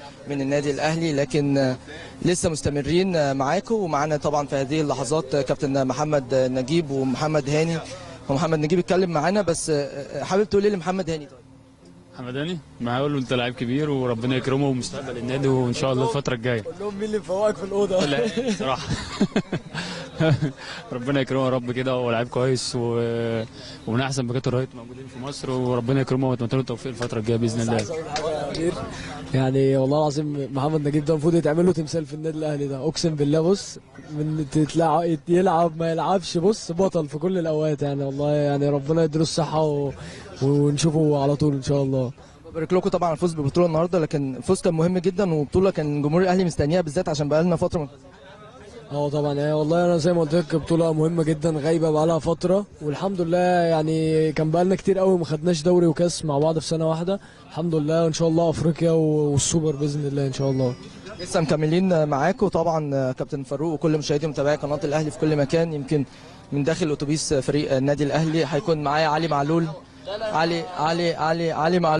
من النادي الاهلي لكن آه، لسه مستمرين آه، معاكم ومعانا طبعا في هذه اللحظات آه، كابتن محمد آه، نجيب ومحمد هاني ومحمد نجيب اتكلم معانا بس آه، آه، حابب تقول ايه لمحمد هاني طيب محمد هاني ما هقول له انت لعيب كبير وربنا يكرمه ومستقبل النادي وان شاء الله الفتره الجايه قول لهم مين اللي مفوقك في الاوضه لا صراحه ربنا يكرمه يا رب كده هو لعيب كويس و... ومن احسن باكات الرايت موجودين في مصر وربنا يكرمه واتمنى له التوفيق الفتره الجايه باذن الله يعني والله العظيم محمد نجيب ده المفروض يتعمل له تمثال في النادي الاهلي ده اقسم بالله بص من تتلعب يلعب ما يلعبش بص بطل في كل الاوقات يعني والله يعني ربنا يديله الصحه و... ونشوفه على طول ان شاء الله بارك لكم طبعا على الفوز بالبطوله النهارده لكن الفوز كان مهم جدا وبطوله كان جمهور الاهلي مستنيها بالذات عشان بقى لنا فتره منتظرين. اه طبعا يعني والله انا زي ما قلت لك بطوله مهمه جدا غايبه بقالها فتره والحمد لله يعني كان بقالنا كتير قوي ما خدناش دوري وكاس مع بعض في سنه واحده الحمد لله وان شاء الله افريقيا والسوبر باذن الله ان شاء الله لسه مكملين معاكم طبعا كابتن فاروق وكل مشاهدي ومتابعي قناه الاهلي في كل مكان يمكن من داخل اتوبيس فريق النادي الاهلي هيكون معايا علي معلول علي علي علي علي معلول